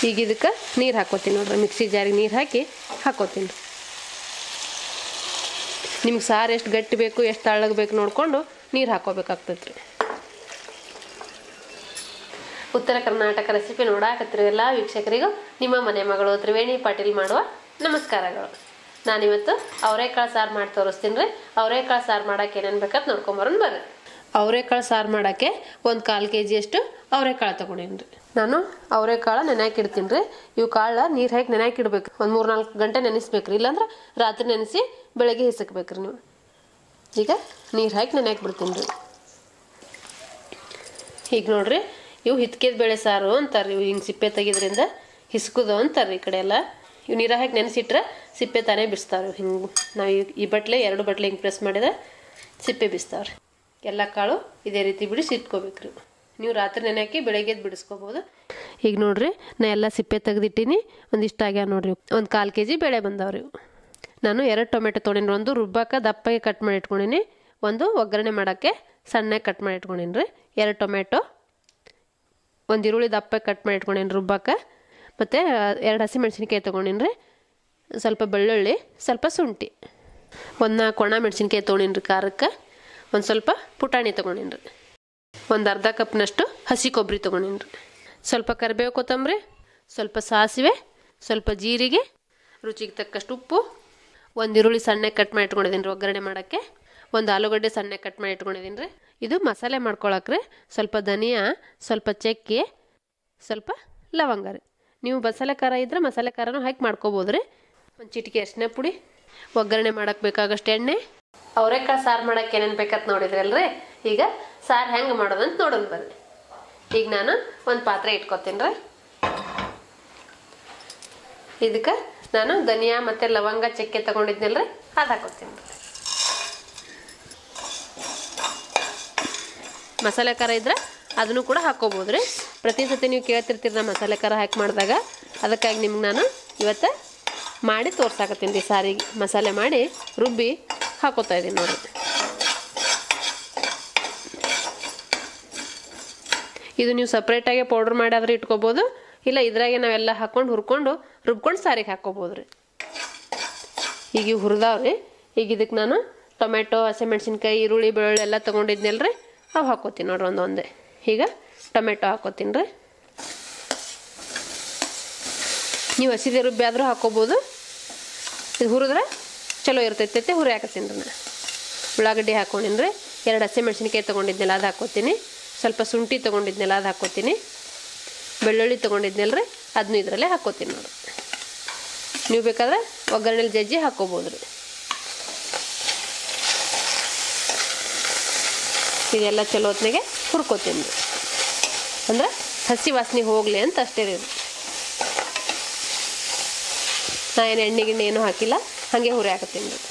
ಈಗ ಇದಕ್ಕೆ ನೀರು ಹಾಕೋತೀನಿ ನೋಡ್ರಿ ಮಿಕ್ಸಿ ಜಾರಿಗೆ ನೀರು ಹಾಕಿ ಹಾಕೋತೀನಿ ನಿಮ್ಗೆ ಸಾರು ಎಷ್ಟು ಗಟ್ಟಿ ಬೇಕು ಎಷ್ಟು ತಳ್ಳಗೆ ಬೇಕು ನೋಡಿಕೊಂಡು ನೀರು ಹಾಕೋಬೇಕಾಗ್ತೈತೆ ರೀ ಉತ್ತರ ಕರ್ನಾಟಕ ರೆಸಿಪಿ ನೋಡಾಕತ್ತಿರೋ ಎಲ್ಲ ವೀಕ್ಷಕರಿಗೂ ನಿಮ್ಮ ಮನೆ ಮಗಳು ತ್ರಿವೇಣಿ ಪಾಟೀಲ್ ಮಾಡುವ ನಮಸ್ಕಾರಗಳು ನಾನಿವತ್ತು ಅವರೆಕಾಳು ಸಾರು ಮಾಡಿ ತೋರಿಸ್ತೀನಿ ರೀ ಅವರೆಕಾಳು ಸಾರು ಮಾಡೋಕೆ ಏನೇನು ಬೇಕಂತ ನೋಡ್ಕೊಂಬರೋಣ ಬರ್ರಿ ಅವರೆಕಾಳು ಸಾರು ಮಾಡೋಕ್ಕೆ ಒಂದು ಕಾಲು ಕೆ ಜಿಯಷ್ಟು ಅವರೆಕಾಳು ತೊಗೊಂಡೀನಿ ರೀ ನಾನು ಅವರೆಕಾಳು ನೆನೆಯಾಕೆ ಇಡ್ತೀನಿ ರೀ ಇವು ಕಾಳು ನೀರು ಹಾಕಿ ನೆನೆಯಾಕೆ ಇಡ್ಬೇಕು ಒಂದು ಮೂರು ನಾಲ್ಕು ಗಂಟೆ ನೆನೆಸ್ಬೇಕು ರೀ ಇಲ್ಲಾಂದ್ರೆ ರಾತ್ರಿ ನೆನೆಸಿ ಬೆಳಗ್ಗೆ ಹಿಸಕ್ಬೇಕು ರೀ ನೀವು ಈಗ ನೀರು ಹಾಕಿ ನೆನೆಯಾಕೆ ಬಿಡ್ತೀನಿ ರೀ ಈಗ ನೋಡ್ರಿ ಇವು ಹಿತ್ಕಿದ ಬೇಳೆ ಸಾರು ಅಂತಾರೆ ಇವು ಹಿಂಗೆ ಸಿಪ್ಪೆ ತೆಗಿದ್ರಿಂದ ಹಿಸ್ಕುದು ಅಂತಾರೆ ಈ ಕಡೆ ಎಲ್ಲ ಇವು ನೀರಾಗ ಹಾಕಿ ನೆನೆಸಿಟ್ರೆ ಸಿಪ್ಪೆ ತಾನೇ ಬಿಡಿಸ್ತಾವೆ ಹಿಂಗೆ ನಾವು ಈ- ಈ ಬಟ್ಲೆ ಎರಡು ಬಟ್ಲೆ ಹಿಂಗೆ ಪ್ರೆಸ್ ಮಾಡಿದ್ರೆ ಸಿಪ್ಪೆ ಬಿಸ್ತಾವ್ರಿ ಎಲ್ಲ ಕಾಳು ಇದೇ ರೀತಿ ಬಿಡಿಸಿ ಇಟ್ಕೋಬೇಕ್ರಿ ನೀವು ರಾತ್ರಿ ನೆನೆ ಹಾಕಿ ಬೆಳಗ್ಗೆ ಎದ್ದು ಬಿಡಿಸ್ಕೋಬೋದು ಈಗ ನೋಡ್ರಿ ನಾ ಎಲ್ಲ ಸಿಪ್ಪೆ ತೆಗೆದಿಟ್ಟಿನಿ ಒಂದಿಷ್ಟು ಆಗ್ಯಾವ ನೋಡ್ರಿ ಒಂದು ಕಾಲು ಕೆ ಜಿ ಬೇಳೆ ಬಂದಾವ್ರಿ ಇವು ನಾನು ಎರಡು ಟೊಮೆಟೊ ತೊಗೊಂಡಿನಿ ಒಂದು ರುಬ್ಬಾಕ ದಪ್ಪಗೆ ಕಟ್ ಮಾಡಿ ಇಟ್ಕೊಂಡಿನಿ ಒಂದು ಒಗ್ಗರಣೆ ಮಾಡೋಕ್ಕೆ ಸಣ್ಣಗೆ ಕಟ್ ಮಾಡಿ ಇಟ್ಕೊಂಡಿನಿ ರೀ ಎರಡು ಟೊಮೆಟೊ ಒಂದು ಈರುಳ್ಳಿ ದಪ್ಪಗೆ ಕಟ್ ಮಾಡಿ ಇಟ್ಕೊಂಡೇನಿ ರುಬ್ಬಾಕ ಮತ್ತು ಎರಡು ಹಸಿ ಮೆಣಸಿನ್ಕಾಯಿ ತೊಗೊಂಡಿನಿ ರೀ ಸ್ವಲ್ಪ ಬೆಳ್ಳುಳ್ಳಿ ಸ್ವಲ್ಪ ಶುಂಠಿ ಒಂದು ನಾಲ್ಕು ಒಣ ಮೆಣಸಿನ್ಕಾಯಿ ತೊಗೊಂಡಿನಿ ರೀ ಖಾರಕ್ಕೆ ಒಂದು ಸ್ವಲ್ಪ ಪುಟಾಣಿ ತೊಗೊಂಡಿನಿ ರೀ ಒಂದು ಅರ್ಧ ಕಪ್ನಷ್ಟು ಹಸಿ ಕೊಬ್ಬರಿ ತೊಗೊಂಡಿನಿ ರೀ ಸ್ವಲ್ಪ ಕರಿಬೇವು ಕೊತ್ತಂಬರಿ ಸ್ವಲ್ಪ ಸಾಸಿವೆ ಸ್ವಲ್ಪ ಜೀರಿಗೆ ರುಚಿಗೆ ತಕ್ಕಷ್ಟು ಉಪ್ಪು ಒಂದು ಈರುಳ್ಳಿ ಸಣ್ಣಗೆ ಕಟ್ ಮಾಡಿ ಇಟ್ಕೊಂಡಿದ್ದೀನಿ ರೀ ಒಗ್ಗರಣೆ ಮಾಡೋಕ್ಕೆ ಒಂದು ಆಲೂಗಡ್ಡೆ ಸಣ್ಣಗೆ ಕಟ್ ಮಾಡಿ ಇಟ್ಕೊಂಡಿದ್ದೀನಿ ರೀ ಇದು ಮಸಾಲೆ ಮಾಡ್ಕೊಳಕ್ಕೆ ರೀ ಸ್ವಲ್ಪ ಧನಿಯಾ ಸ್ವಲ್ಪ ಚಕ್ಕೆ ಸ್ವಲ್ಪ ಲವಂಗ ರೀ ನೀವು ಮಸಾಲೆ ಖಾರ ಇದ್ರೆ ಮಸಾಲೆ ಖಾರನೂ ಹಾಕಿ ಮಾಡ್ಕೋಬೋದು ರೀ ಒಂದು ಚಿಟಿಕೆ ಅರಿಶಿನ ಪುಡಿ ಒಗ್ಗರಣೆ ಮಾಡಕ್ಕೆ ಬೇಕಾಗಷ್ಟು ಎಣ್ಣೆ ಅವರೆಕಾಳು ಸಾರು ಮಾಡಕ್ಕೆ ಏನೇನು ಬೇಕಂತ ನೋಡಿದ್ರಲ್ರಿ ಈಗ ಸಾರು ಹೆಂಗೆ ಮಾಡೋದಂತ ನೋಡೋಣ ಬರ್ರಿ ಈಗ ನಾನು ಒಂದು ಪಾತ್ರೆ ಇಟ್ಕೊತೀನಿ ರೀ ಇದಕ್ಕೆ ನಾನು ಧನಿಯಾ ಮತ್ತು ಲವಂಗ ಚಕ್ಕೆ ತಗೊಂಡಿದ್ನಲ್ರಿ ಅದು ಹಾಕೋತೀನಿ ರೀ ಮಸಾಲೆ ಖಾರ ಇದ್ರೆ ಅದನ್ನು ಕೂಡ ಹಾಕೋಬೋದು ರೀ ಪ್ರತಿ ಸತಿ ನೀವು ಕೇಳ್ತಿರ್ತೀರಿ ನಾ ಮಸಾಲೆ ಖಾರ ಹಾಕಿ ಮಾಡಿದಾಗ ಅದಕ್ಕಾಗಿ ನಿಮ್ಗೆ ನಾನು ಇವತ್ತು ಮಾಡಿ ತೋರ್ಸಾಕತ್ತೀನಿ ರೀ ಸಾರಿಗೆ ಮಸಾಲೆ ಮಾಡಿ ರುಬ್ಬಿ ಹಾಕೋತಾ ಇದ್ದೀನಿ ನೋಡಿ ಇದು ನೀವು ಸಪ್ರೇಟಾಗಿ ಪೌಡ್ರ್ ಮಾಡಾದ್ರೆ ಇಟ್ಕೋಬೋದು ಇಲ್ಲ ಇದ್ರಾಗೆ ನಾವೆಲ್ಲ ಹಾಕ್ಕೊಂಡು ಹುರ್ಕೊಂಡು ರುಬ್ಕೊಂಡು ಸಾರಿಗೆ ಹಾಕ್ಕೋಬೋದು ರೀ ಈಗ ಇವು ಹುರಿದಾವ್ರಿ ಈಗ ಇದಕ್ಕೆ ನಾನು ಟೊಮೆಟೊ ಹಸಿಮೆಣ್ಸಿನ್ಕಾಯಿ ಈರುಳ್ಳಿ ಬೆಳ್ಳುಳ್ಳಿ ಎಲ್ಲ ತೊಗೊಂಡಿದ್ನಲ್ಲ ರೀ ಅವು ಹಾಕೋತೀನಿ ನೋಡ್ರಿ ಒಂದೊಂದೇ ಈಗ ಟೊಮೆಟೊ ಹಾಕೋತೀನಿ ರೀ ನೀವು ಹಸಿದೆ ರುಬ್ಬಿ ಆದರೂ ಹಾಕೋಬೋದು ಇದು ಹುರಿದ್ರೆ ಚಲೋ ಇರ್ತೈತೈತೆ ಹುರಿ ಹಾಕತ್ತೀನಿ ರೀ ನಾನು ಉಳ್ಳಾಗಡ್ಡಿ ಹಾಕೊಂಡಿನಿ ರೀ ಎರಡು ಹಸಿಮೆಣ್ಸಿನ್ಕಾಯಿ ತೊಗೊಂಡಿದ್ನಲ್ಲ ಅದು ಹಾಕೋತೀನಿ ಸ್ವಲ್ಪ ಶುಂಠಿ ತೊಗೊಂಡಿದ್ನಲ್ಲ ಅದು ಹಾಕೋತೀನಿ ಬೆಳ್ಳುಳ್ಳಿ ತೊಗೊಂಡಿದ್ನಲ್ಲ ರೀ ಅದನ್ನೂ ಇದರಲ್ಲೇ ಹಾಕೋತೀನಿ ನೋಡಿ ನೀವು ಬೇಕಾದ್ರೆ ಒಗ್ಗರಣೆಲಿ ಜಜ್ಜಿ ಹಾಕೋಬೋದು ರೀ ಇದೆಲ್ಲ ಚಲೋ ಹೊತ್ನಾಗೆ ಹುರ್ಕೋತೀನಿ ರೀ ಅಂದ್ರೆ ಹಸಿ ವಾಸನೆ ಹೋಗಲಿ ಅಂತ ಅಷ್ಟೇ ರೀ ಇದು. ನಾ ಏನು ಎಣ್ಣೆ ಗಿಣ್ಣೆ ಏನೂ ಹಾಕಿಲ್ಲ ಹಾಗೆ ಹುರಿ ಹಾಕತ್ತೀನಿ ರೀ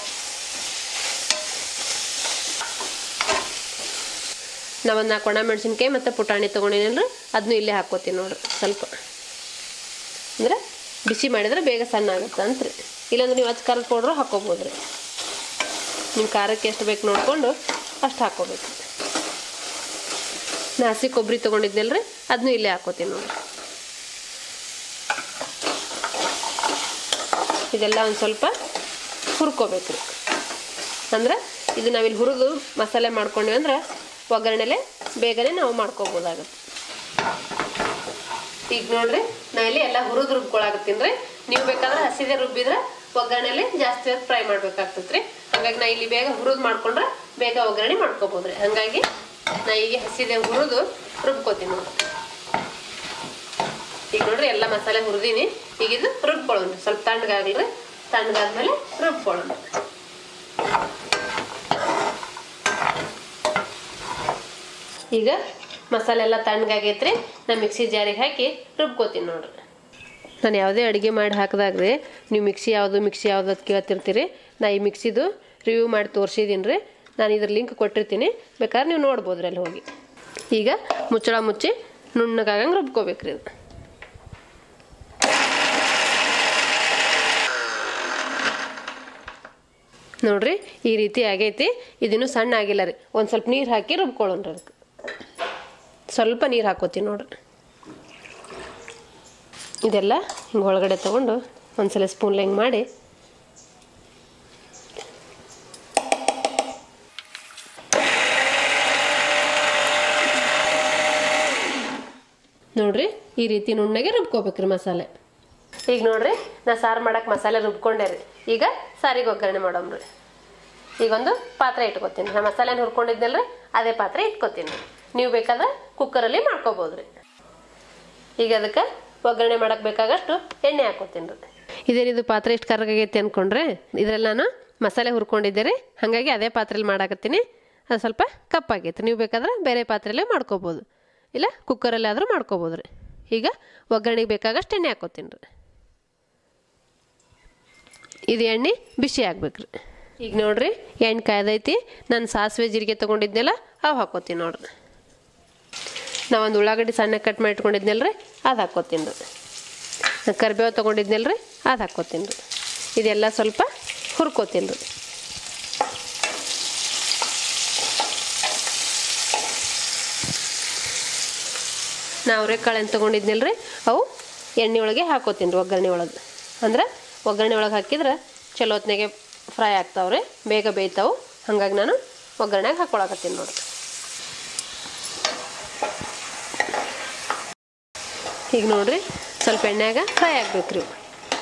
ನಾ ಒಂದು ನಾಲ್ಕು ಒಣ ಮೆಣಸಿನ್ಕಾಯಿ ಮತ್ತು ಪುಟಾಣಿ ತೊಗೊಂಡಿನಲ್ರಿ ಅದನ್ನೂ ಇಲ್ಲೇ ಹಾಕೋತೀನಿ ನೋಡ್ರಿ ಸ್ವಲ್ಪ ಅಂದ್ರೆ ಬಿಸಿ ಮಾಡಿದ್ರೆ ಬೇಗ ಸಣ್ಣ ಆಗುತ್ತೆ ಅಂತ್ರಿ ಇಲ್ಲಾಂದ್ರೆ ನೀವು ಅಚ್ಚ ಖಾರದ ಪೌಡ್ರು ಹಾಕೋಬೋದು ರೀ ನಿಮ್ಮ ಖಾರಕ್ಕೆ ಎಷ್ಟು ಬೇಕು ನೋಡಿಕೊಂಡು ಅಷ್ಟು ಹಾಕೋಬೇಕು ನಾ ಹಸಿ ಕೊಬ್ಬರಿ ತೊಗೊಂಡಿದ್ನಲ್ರಿ ಅದನ್ನೂ ಇಲ್ಲೇ ಹಾಕೋತೀನಿ ನೋಡ್ರಿ ಇದೆಲ್ಲ ಒಂದು ಸ್ವಲ್ಪ ಹುರ್ಕೋಬೇಕು ರೀ ಅಂದ್ರೆ ಇದು ನಾವಿಲ್ಲಿ ಹುರಿದು ಮಸಾಲೆ ಮಾಡ್ಕೊಂಡ್ವಿ ಅಂದ್ರೆ ಒಗ್ಗರಣೆಲೆ ಬೇಗನೆ ನಾವು ಮಾಡ್ಕೋಬೋದಾಗುತ್ತೆ ಈಗ ನೋಡ್ರಿ ನಾ ಇಲ್ಲಿ ಎಲ್ಲ ಹುರಿದು ರುಬ್ಕೊಳಕತ್ತೀನಿ ರೀ ನೀವು ಬೇಕಾದ್ರೆ ಹಸಿದೆ ರುಬ್ಬಿದ್ರೆ ಒಗ್ಗರಣೆಲಿ ಜಾಸ್ತಿ ಹೊತ್ತು ಫ್ರೈ ಮಾಡ್ಬೇಕಾಗ್ತೈತೆ ರೀ ಹಾಗಾಗಿ ನಾ ಇಲ್ಲಿ ಬೇಗ ಹುರಿದು ಮಾಡ್ಕೊಂಡ್ರೆ ಬೇಗ ಒಗ್ಗರಣೆ ಮಾಡ್ಕೋಬೋದ್ರಿ ಹಾಗಾಗಿ ನಾ ಈಗ ಹಸಿದೆ ಹುರಿದು ರುಬ್ಕೋತೀನಿ ನೋಡ್ರಿ ಈಗ ನೋಡ್ರಿ ಎಲ್ಲ ಮಸಾಲೆ ಹುರಿದೀನಿ ಈಗ ಇದು ರುಬ್ಕೊಳ್ಳೋಣ ಸ್ವಲ್ಪ ತಣ್ಣಗಾಗ್ಲಿ ತಣ್ಣಗಾದ್ಮೇಲೆ ರುಬ್ಕೊಳ್ಳೋಣ ಈಗ ಮಸಾಲೆ ಎಲ್ಲ ತಣ್ಣಗಾಗೈತ್ರಿ ನಾ ಮಿಕ್ಸಿ ಜಾರಿಗೆ ಹಾಕಿ ರುಬ್ಕೋತೀನಿ ನೋಡ್ರಿ ನಾನು ಯಾವುದೇ ಅಡುಗೆ ಮಾಡಿ ಹಾಕಿದಾಗ್ರಿ ನೀವು ಮಿಕ್ಸಿ ಯಾವುದು ಮಿಕ್ಸಿ ಯಾವುದು ಅಂತ ಕೇಳ್ತಿರ್ತೀರಿ ನಾ ಈ ಮಿಕ್ಸಿದು ರಿವ್ಯೂ ಮಾಡಿ ತೋರಿಸಿದ್ದೀನಿ ರೀ ನಾನು ಇದ್ರ ಲಿಂಕ್ ಕೊಟ್ಟಿರ್ತೀನಿ ಬೇಕಾದ್ರೆ ನೀವು ನೋಡ್ಬೋದ್ರಿ ಅಲ್ಲಿ ಹೋಗಿ ಈಗ ಮುಚ್ಚಳ ಮುಚ್ಚಿ ನುಣ್ಣಗಾಗಂಗೆ ರುಬ್ಕೋಬೇಕ್ರಿ ಇದು ನೋಡ್ರಿ ಈ ರೀತಿ ಆಗೈತಿ ಇದಿನ್ನೂ ಸಣ್ಣ ಆಗಿಲ್ಲ ರೀ ಒಂದು ಸ್ವಲ್ಪ ನೀರು ಹಾಕಿ ರುಬ್ಕೊಳ್ಳೋಣ್ರಿ ಅದಕ್ಕೆ ಸ್ವಲ್ಪ ನೀರು ಹಾಕೋತೀನಿ ನೋಡ್ರಿ ಇದೆಲ್ಲ ಹಿಂಗೆ ಒಳಗಡೆ ತೊಗೊಂಡು ಒಂದ್ಸಲ ಸ್ಪೂನ್ ಹಿಂಗೆ ಮಾಡಿ ನೋಡ್ರಿ ಈ ರೀತಿ ನುಣ್ಣಗೆ ರುಬ್ಕೋಬೇಕ್ರಿ ಮಸಾಲೆ ಈಗ ನೋಡ್ರಿ ನಾ ಸಾರು ಮಾಡಕ್ಕೆ ಮಸಾಲೆ ರುಬ್ಕೊಂಡೆ ರೀ ಈಗ ಸಾರಿಗೆ ಒಗ್ಗರಣೆ ಮಾಡೋಮ್ರಿ ಈಗ ಒಂದು ಪಾತ್ರೆ ಇಟ್ಕೊತೀನಿ ನಾ ಮಸಾಲೆನ ಹುರ್ಕೊಂಡಿದ್ನಲ್ರಿ ಅದೇ ಪಾತ್ರೆ ಇಟ್ಕೊತೀನಿ ರೀ ನೀವು ಬೇಕಾದ್ರೆ ಕುಕ್ಕರಲ್ಲಿ ಮಾಡ್ಕೋಬೋದು ರೀ ಈಗ ಅದಕ್ಕೆ ಒಗ್ಗರಣೆ ಮಾಡಕ್ಕೆ ಬೇಕಾಗಷ್ಟು ಎಣ್ಣೆ ಹಾಕೋತೀನಿ ರೀ ಇದೇನಿದು ಪಾತ್ರೆ ಇಷ್ಟು ಕರ್ಗಾಗೈತಿ ಅಂದ್ಕೊಂಡ್ರೆ ಇದ್ರಲ್ಲಿ ನಾನು ಮಸಾಲೆ ಹುರ್ಕೊಂಡಿದ್ದೆ ರೀ ಹಾಗಾಗಿ ಅದೇ ಪಾತ್ರೆಲಿ ಮಾಡಾಕತ್ತೀನಿ ಅದು ಸ್ವಲ್ಪ ಕಪ್ಪಾಗೈತೆ ನೀವು ಬೇಕಾದ್ರೆ ಬೇರೆ ಪಾತ್ರೆಯಲ್ಲೇ ಮಾಡ್ಕೋಬೋದು ಇಲ್ಲ ಕುಕ್ಕರಲ್ಲಿ ಆದರೂ ಮಾಡ್ಕೋಬೋದು ರೀ ಈಗ ಒಗ್ಗರಣೆಗೆ ಬೇಕಾಗಷ್ಟು ಎಣ್ಣೆ ಹಾಕೋತೀನಿ ರೀ ಇದು ಎಣ್ಣೆ ಬಿಸಿ ಆಗ್ಬೇಕ್ರಿ ಈಗ ನೋಡ್ರಿ ಎಣ್ಣೆ ಕಾಯ್ದೈತಿ ನಾನು ಸಾಸಿವೆ ಜೀರಿಗೆ ತೊಗೊಂಡಿದ್ನೆಲ್ಲ ಅವು ಹಾಕೋತೀನಿ ನೋಡ್ರಿ ನಾವೊಂದು ಉಳ್ಳಾಗಡ್ಡಿ ಸಣ್ಣ ಕಟ್ ಮಾಡಿ ಇಟ್ಕೊಂಡಿದ್ನಲ್ರಿ ಅದು ಹಾಕೋತೀನಿ ರೀ ನಾನು ಕರಿಬೇವು ತೊಗೊಂಡಿದ್ನಲ್ರಿ ಅದು ಹಾಕೋತೀನಿ ರೀ ಇದೆಲ್ಲ ಸ್ವಲ್ಪ ಹುರ್ಕೋತೀನಿ ರೀ ನಾ ಅವರೆಕಾಳು ಏನು ತೊಗೊಂಡಿದ್ನಲ್ರಿ ಅವು ಎಣ್ಣೆ ಒಳಗೆ ಹಾಕೋತೀನಿ ರೀ ಒಗ್ಗರಣೆ ಒಳಗೆ ಅಂದ್ರೆ ಒಗ್ಗರಣೆ ಒಳಗೆ ಹಾಕಿದ್ರೆ ಚಲೋ ಹೊತ್ನಾಗೆ ಫ್ರೈ ಆಗ್ತಾವ್ರಿ ಬೇಗ ಬೇಯ್ತಾವೆ ಹಾಗಾಗಿ ನಾನು ಒಗ್ಗರಣೆಗೆ ಹಾಕ್ಕೊಳಕತ್ತೀನಿ ನೋಡ್ರಿ ಈಗ ನೋಡ್ರಿ ಸ್ವಲ್ಪ ಎಣ್ಣೆಯಾಗ ಫ್ರೈ ಆಗ್ಬೇಕ್ರಿ ಇವು.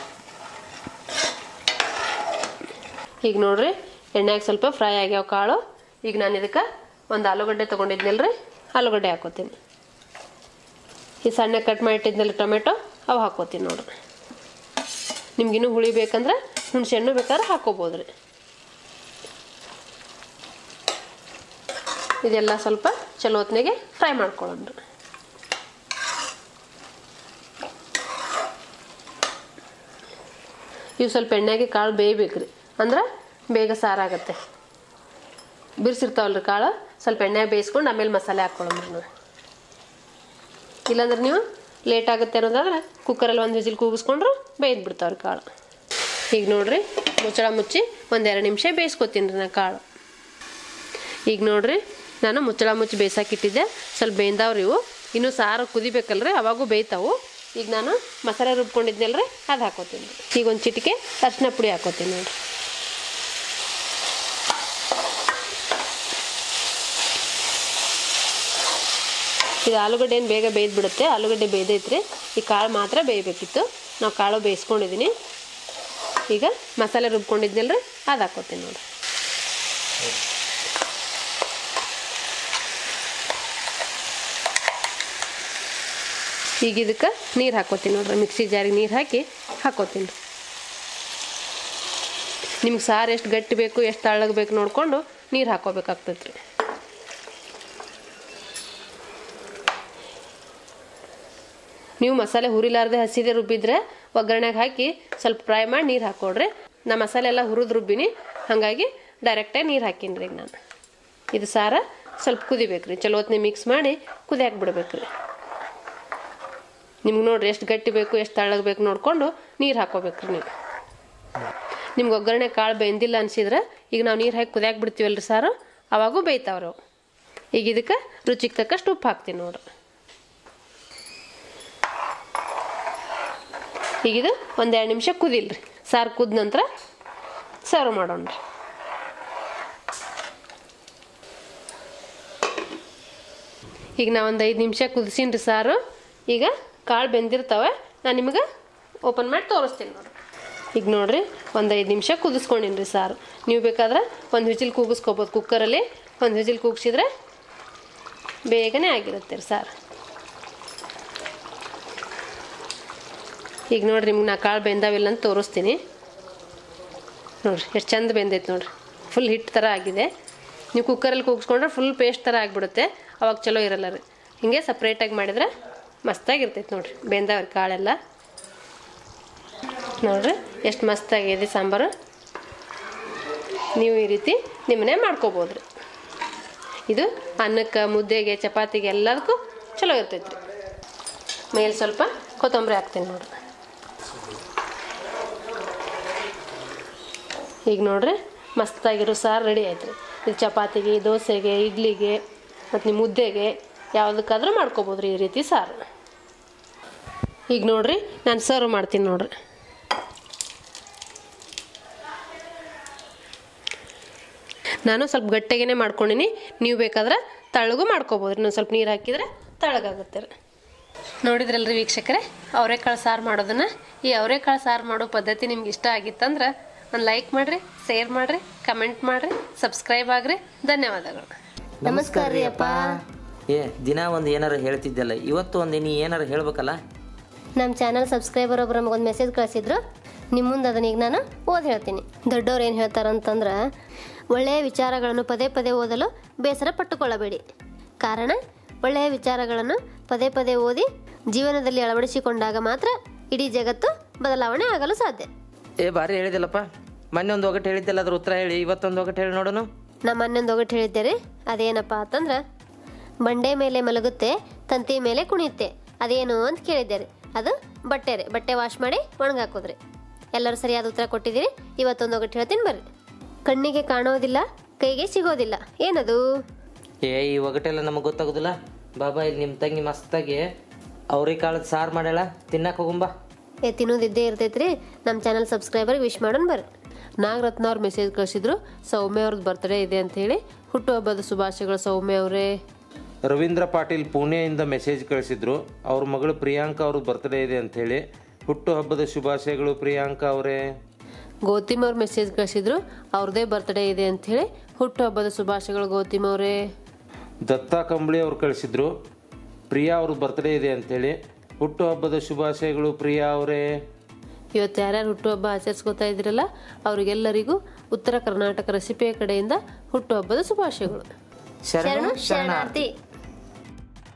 ಈಗ ನೋಡ್ರಿ ಎಣ್ಣೆಗೆ ಸ್ವಲ್ಪ ಫ್ರೈ ಆಗ್ಯಾವ ಕಾಳು ಈಗ ನಾನು ಇದಕ್ಕೆ ಒಂದು ಆಲೂಗಡ್ಡೆ ತೊಗೊಂಡಿದ್ನಲ್ರಿ ಆಲೂಗಡ್ಡೆ ಹಾಕೋತೀನಿ ಈ ಸಣ್ಣ ಕಟ್ ಮಾಡಿ ಇಟ್ಟಿದ್ನಲ್ಲ ಟೊಮೆಟೊ ಅವು ಹಾಕೋತೀನಿ ನೋಡ್ರಿ ನಿಮ್ಗಿನ್ನೂ ಹುಳಿ ಬೇಕಂದ್ರೆ ಹುಣಸೆ ಹಣ್ಣು ಬೇಕಾದ್ರೆ ಹಾಕೋಬೋದು ರೀ ಇದೆಲ್ಲ ಸ್ವಲ್ಪ ಚಲೋ ಹೊತ್ನಾಗೆ ಫ್ರೈ ಮಾಡ್ಕೊಳ್ಳೋಣ ಇವು ಸ್ವಲ್ಪ ಎಣ್ಣೆಗೆ ಕಾಳು ಬೇಯಬೇಕ್ರಿ ಅಂದ್ರೆ ಬೇಗ ಸಾರಾಗತ್ತೆ ಬಿರ್ಸಿರ್ತಾವಲ್ರಿ ಕಾಳು ಸ್ವಲ್ಪ ಎಣ್ಣೆ ಬೇಯಿಸ್ಕೊಂಡು ಆಮೇಲೆ ಮಸಾಲೆ ಹಾಕ್ಕೊಳ್ಳೋಮ್ರಿ ನಾವು ಇಲ್ಲಾಂದ್ರೆ ನೀವು ಲೇಟ್ ಆಗುತ್ತೆ ಅನ್ನೋದಾದ್ರೆ ಕುಕ್ಕರಲ್ಲಿ ಒಂದು ವಿಜಿಲ್ ಕೂಗಿಸ್ಕೊಂಡ್ರು ಬೇಯ್ದು ಬಿಡ್ತಾವ್ರಿ ಕಾಳು ಈಗ ನೋಡ್ರಿ ಮುಚ್ಚಳ ಮುಚ್ಚಿ ಒಂದೆರಡು ನಿಮಿಷ ಬೇಯಿಸ್ಕೊತೀನಿ ರೀ ನಾ ಕಾಳು ಈಗ ನೋಡ್ರಿ ನಾನು ಮುಚ್ಚಳ ಮುಚ್ಚಿ ಬೇಯ್ಸಾಕಿಟ್ಟಿದ್ದೆ ಸ್ವಲ್ಪ ಬೇಯ್ದಾವ್ರಿ ಇವು ಇನ್ನೂ ಸಾರು ಕುದಿಬೇಕಲ್ರಿ ಅವಾಗೂ ಬೇಯ್ತಾವು ಈಗ ನಾನು ಮಸಾಲೆ ರುಬ್ಕೊಂಡಿದ್ನಲ್ರಿ ಅದು ಹಾಕೋತೀನಿ ಈಗ ಒಂದು ಚಿಟಿಕೆ ಅರಿಶಿನ ಪುಡಿ ಹಾಕೋತೀನಿ ನೋಡ್ರಿ ಇದು ಆಲೂಗಡ್ಡೆ ಏನು ಬೇಗ ಬೇಯ್ದು ಬಿಡುತ್ತೆ ಆಲೂಗಡ್ಡೆ ಬೇಯ್ದೈತ್ರಿ ಈ ಕಾಳು ಮಾತ್ರ ಬೇಯಬೇಕಿತ್ತು ನಾವು ಕಾಳು ಬೇಯಿಸ್ಕೊಂಡಿದ್ದೀನಿ ಈಗ ಮಸಾಲೆ ರುಬ್ಕೊಂಡಿದ್ನಲ್ರಿ ಅದು ಹಾಕೋತೀನಿ ನೋಡ್ರಿ ಈಗ ಇದಕ್ಕೆ ನೀರು ಹಾಕೋತೀನಿ ನೋಡ್ರಿ ಮಿಕ್ಸಿ ಜಾರಿಗೆ ನೀರು ಹಾಕಿ ಹಾಕೋತೀನಿ ರೀ ನಿಮ್ಗೆ ಸಾರು ಎಷ್ಟು ಗಟ್ಟಿ ಬೇಕು ಎಷ್ಟು ತಳ್ಳಗೆ ಬೇಕು ನೋಡಿಕೊಂಡು ನೀರು ಹಾಕೋಬೇಕಾಗ್ತೈತೆ ರೀ ನೀವು ಮಸಾಲೆ ಹುರಿಲಾರ್ದೆ ಹಸಿದೆ ರುಬ್ಬಿದ್ರೆ ಒಗ್ಗರಣೆಗೆ ಹಾಕಿ ಸ್ವಲ್ಪ ಫ್ರೈ ಮಾಡಿ ನೀರು ಹಾಕ್ಕೊಡ್ರಿ ನಾ ಮಸಾಲೆ ಎಲ್ಲ ಹುರಿದು ರುಬ್ಬಿನಿ ಹಾಗಾಗಿ ಡೈರೆಕ್ಟಾಗಿ ನೀರು ಹಾಕೀನಿ ರೀ ಈಗ ನಾನು ಇದು ಸಾರ ಸ್ವಲ್ಪ ಕುದಿಬೇಕು ರೀ ಚಲೋ ಹೊತ್ನೆ ಮಿಕ್ಸ್ ಮಾಡಿ ಕುದಿಯಾಕೆ ಬಿಡ್ಬೇಕು ರೀ ನಿಮ್ಗೆ ನೋಡ್ರಿ ಎಷ್ಟು ಗಟ್ಟಿ ಬೇಕು ಎಷ್ಟು ತಳ್ಳಗೆ ಬೇಕು ನೋಡಿಕೊಂಡು ನೀರು ಹಾಕೋಬೇಕ್ರಿ ನೀವು ನಿಮ್ಗೆ ಒಗ್ಗರಣೆ ಕಾಳು ಬೆಂದಿಲ್ಲ ಅನ್ಸಿದ್ರೆ ಈಗ ನಾವು ನೀರು ಹಾಕಿ ಕುದಿಯಾಕೆ ಬಿಡ್ತೀವಲ್ರಿ ಸಾರು ಅವಾಗೂ ಬೇಯ್ತಾವ್ರಿ ಅವು ಈಗ ಇದಕ್ಕೆ ರುಚಿಗೆ ತಕ್ಕಷ್ಟು ಉಪ್ಪು ಹಾಕ್ತೀನಿ ನೋಡ್ರಿ ಈಗ ಇದು ಒಂದೆರಡು ನಿಮಿಷ ಕುದಿಲ್ರಿ ಸಾರು ಕುದ ನಂತರ ಸರ್ವ್ ಮಾಡೋಣ ರೀ ಈಗ ನಾ ಒಂದು ಐದು ನಿಮಿಷ ಕುದಿಸೀನಿ ರೀ ಸಾರು ಈಗ ಕಾಳು ಬೆಂದಿರ್ತಾವೆ ನಾನು ನಿಮಗೆ ಓಪನ್ ಮಾಡಿ ತೋರಿಸ್ತೀನಿ ನೋಡ್ರಿ ಈಗ ನೋಡ್ರಿ ಒಂದು ಐದು ನಿಮಿಷ ಕುದಿಸ್ಕೊಂಡಿನಿ ರೀ ಸಾರು ನೀವು ಬೇಕಾದ್ರೆ ಒಂದು ವಿಜಿಲ್ ಕೂಗಿಸ್ಕೋಬೋದು ಕುಕ್ಕರಲ್ಲಿ ಒಂದು ವಿಜಿಲ್ ಕೂಗಿಸಿದ್ರೆ ಬೇಗನೆ ಆಗಿರುತ್ತೆ ರೀ ಸಾರು ಈಗ ನೋಡ್ರಿ ನಿಮ್ಗೆ ನಾ ಕಾಳು ಬೆಂದಾವಿಲ್ಲ ಅಂತ ತೋರಿಸ್ತೀನಿ ನೋಡ್ರಿ ಎಷ್ಟು ಚಂದ ಬೆಂದೈತೆ ನೋಡ್ರಿ ಫುಲ್ ಹಿಟ್ಟು ಥರ ಆಗಿದೆ ನೀವು ಕುಕ್ಕರಲ್ಲಿ ಕೂಗಿಸ್ಕೊಂಡ್ರೆ ಫುಲ್ ಪೇಸ್ಟ್ ಥರ ಆಗಿಬಿಡುತ್ತೆ ಅವಾಗ ಚಲೋ ಇರಲ್ಲ ರೀ ಹಿಂಗೆ ಸಪ್ರೇಟಾಗಿ ಮಾಡಿದ್ರೆ ಮಸ್ತಾಗಿರ್ತೈತೆ ನೋಡ್ರಿ ಬೆಂದವ್ರಿ ಕಾಳೆಲ್ಲ ನೋಡ್ರಿ ಎಷ್ಟು ಮಸ್ತಾಗಿದೆ ಸಾಂಬಾರು ನೀವು ಈ ರೀತಿ ನಿಮ್ಮನೆ ಮಾಡ್ಕೋಬೋದು ರೀ ಇದು ಅನ್ನಕ್ಕೆ ಮುದ್ದೆಗೆ ಚಪಾತಿಗೆ ಎಲ್ಲದಕ್ಕೂ ಚಲೋ ಇರ್ತೈತೆ ರೀ ಮೇಲೆ ಸ್ವಲ್ಪ ಕೊತ್ತಂಬರಿ ಹಾಕ್ತೀನಿ ನೋಡ್ರಿ ಈಗ ನೋಡ್ರಿ ಮಸ್ತಾಗಿರೋ ಸಾರು ರೆಡಿ ಆಯ್ತು ರೀ ಇದು ಚಪಾತಿಗೆ ದೋಸೆಗೆ ಇಡ್ಲಿಗೆ ಮತ್ತು ನಿಮ್ಮ ಮುದ್ದೆಗೆ ಯಾವುದಕ್ಕಾದ್ರೂ ಮಾಡ್ಕೋಬೋದು ರೀ ಈ ರೀತಿ ಸಾರು ಈಗ ನೋಡ್ರಿ ನಾನು ಸರ್ವ್ ಮಾಡ್ತೀನಿ ನೋಡ್ರಿ ನಾನು ಸ್ವಲ್ಪ ಗಟ್ಟಿಗೆನೆ ಮಾಡ್ಕೊಂಡಿನಿ ನೀವು ಬೇಕಾದ್ರೆ ತಳ್ಳಗೂ ಮಾಡ್ಕೋಬೋದು ರೀ ನಾನು ಸ್ವಲ್ಪ ನೀರು ಹಾಕಿದ್ರೆ ತಳ್ಳಗಾಗುತ್ತೆ ರೀ ನೋಡಿದ್ರಲ್ರಿ ವೀಕ್ಷಕರೇ ಅವರೆಕಾಳು ಸಾರು ಮಾಡೋದನ್ನ ಈ ಅವರೆಕಾಳು ಸಾರು ಮಾಡೋ ಪದ್ಧತಿ ನಿಮ್ಗೆ ಇಷ್ಟ ಆಗಿತ್ತಂದ್ರೆ ಒಂದು ಲೈಕ್ ಮಾಡಿರಿ ಶೇರ್ ಮಾಡಿರಿ ಕಮೆಂಟ್ ಮಾಡಿರಿ ಸಬ್ಸ್ಕ್ರೈಬ್ ಆಗ್ರಿ ಧನ್ಯವಾದಗಳು ನಮಸ್ಕಾರ ರೀ ಅಪ್ಪ ಏ ದಿನ ಒಂದು ಏನಾರ ಹೇಳ್ತಿದ್ದಲ್ಲ ಇವತ್ತು ಒಂದು ನೀ ಏನಾರ ಹೇಳ್ಬೇಕಲ್ಲ ನಮ್ಮ ಚಾನಲ್ ಸಬ್ಸ್ಕ್ರೈಬರ್ ಒಬ್ರು ನಮಗೊಂದು ಮೆಸೇಜ್ ಕಳಿಸಿದ್ರು ನಿಮ್ಮ ಮುಂದೆ ಅದನ್ನ ಈಗ ನಾನು ಓದಿ ಹೇಳ್ತೀನಿ ದೊಡ್ಡವ್ರು ಏನು ಹೇಳ್ತಾರಂತಂದ್ರೆ ಒಳ್ಳೆಯ ವಿಚಾರಗಳನ್ನು ಪದೇ ಪದೇ ಓದಲು ಬೇಸರ ಪಟ್ಟುಕೊಳ್ಳಬೇಡಿ ಕಾರಣ ಒಳ್ಳೆಯ ವಿಚಾರಗಳನ್ನು ಪದೇ ಪದೇ ಓದಿ ಜೀವನದಲ್ಲಿ ಅಳವಡಿಸಿಕೊಂಡಾಗ ಮಾತ್ರ ಇಡೀ ಜಗತ್ತು ಬದಲಾವಣೆ ಆಗಲು ಸಾಧ್ಯ ಏ ಭಾರಿ ಹೇಳಿದಿಲ್ಲಪ್ಪ ಮೊನ್ನೆ ಒಂದು ಒಗಟು ಹೇಳಿದ್ದಲ್ಲ ಅದ್ರ ಉತ್ತರ ಹೇಳಿ ಇವತ್ತೊಂದು ಒಗಟು ಹೇಳಿ ನೋಡೋಣ ನಮ್ಮ ಮೊನ್ನೊಂದು ಒಗಟು ಹೇಳಿದ್ದೆ ರೀ ಅದೇನಪ್ಪ ಅಂತಂದ್ರೆ ಬಂಡೆ ಮೇಲೆ ಮಲಗುತ್ತೆ ತಂತಿ ಮೇಲೆ ಕುಣಿಯುತ್ತೆ ಅದೇನು ಅಂತ ಕೇಳಿದ್ದೆ ರೀ ಅದು ಬಟ್ಟೆ ರೀ ಬಟ್ಟೆ ವಾಶ್ ಮಾಡಿ ಒಣಗಾಕೋದ್ರಿ ಎಲ್ಲರೂ ಸರಿಯಾದ ಉತ್ತರ ಕೊಟ್ಟಿದ್ದೀರಿ ಇವತ್ತೊಂದು ಒಗಟು ಹೇಳ್ತೀನಿ ಬರ್ರಿ ಕಣ್ಣಿಗೆ ಕಾಣೋದಿಲ್ಲ ಕೈಗೆ ಸಿಗೋದಿಲ್ಲ ಏನದು ಏ ಈ ಒಗಟೆಲ್ಲ ನಮಗೆ ಗೊತ್ತಾಗೋದಿಲ್ಲ ಬಾಬಾ ಇಲ್ಲಿ ನಿಮ್ಮ ತಂಗಿ ಮಸ್ತಾಗಿ ಅವ್ರಿಗೆ ಕಾಳದ ಸಾರು ಮಾಡ್ಯಾಳ ತಿನ್ನಕ್ಕೆ ಹೋಗುಂಬಾ ಏ ತಿನ್ನೋದಿದ್ದೇ ಇರ್ತೈತ್ರಿ ನಮ್ಮ ಚಾನಲ್ ಸಬ್ಸ್ಕ್ರೈಬರ್ ವಿಶ್ ಮಾಡೋಣ ಬರ್ರಿ ನಾಗರತ್ನ ಅವ್ರು ಮೆಸೇಜ್ ಕಳಿಸಿದ್ರು ಸೌಮ್ಯ ಅವ್ರದ್ದು ಬರ್ತ್ಡೇ ಇದೆ ಅಂತ ಹೇಳಿ ಹುಟ್ಟುಹಬ್ಬದ ಶುಭಾಶಯಗಳು ಸೌಮ್ಯ ಅವರೇ ರವೀಂದ್ರ ಪಾಟೀಲ್ ಪುಣೆಯಿಂದ ಮೆಸೇಜ್ ಕಳಿಸಿದ್ರು ಅವ್ರ ಮಗಳು ಪ್ರಿಯಾಂಕಾ ಅವ್ರ ಬರ್ತ್ಡೇ ಇದೆ ಅಂತ ಹೇಳಿ ಹುಟ್ಟು ಹಬ್ಬದ ಶುಭಾಶಯಗಳು ಪ್ರಿಯಾಂಕಾ ಅವರೇ ಗೌತಿಮ್ ಅವ್ರು ಮೆಸೇಜ್ ಕಳಿಸಿದ್ರು ಅವ್ರದ್ದೇ ಬರ್ತ್ಡೇ ಇದೆ ಅಂತ ಹೇಳಿ ಹುಟ್ಟುಹಬ್ಬದ ಶುಭಾಶಯಗಳು ಗೌತಿಮ್ ಅವರೇ ದತ್ತಾ ಕಂಬಳಿ ಅವ್ರು ಕಳಿಸಿದ್ರು ಪ್ರಿಯಾ ಅವ್ರ ಬರ್ತ್ಡೇ ಇದೆ ಅಂತೇಳಿ ಹುಟ್ಟು ಹಬ್ಬದ ಶುಭಾಶಯಗಳು ಪ್ರಿಯಾ ಅವರೇ ಇವತ್ತು ಯಾರ್ಯಾರು ಹುಟ್ಟುಹಬ್ಬ ಆಚರಿಸ್ಕೊತಾ ಇದ್ರಲ್ಲ ಅವರಿಗೆಲ್ಲರಿಗೂ ಉತ್ತರ ಕರ್ನಾಟಕ ರೆಸಿಪಿಯ ಕಡೆಯಿಂದ ಹುಟ್ಟುಹಬ್ಬದ ಶುಭಾಶಯಗಳು ಶರಣು ಶರಣು ಶರಣಾರ್ಥಿ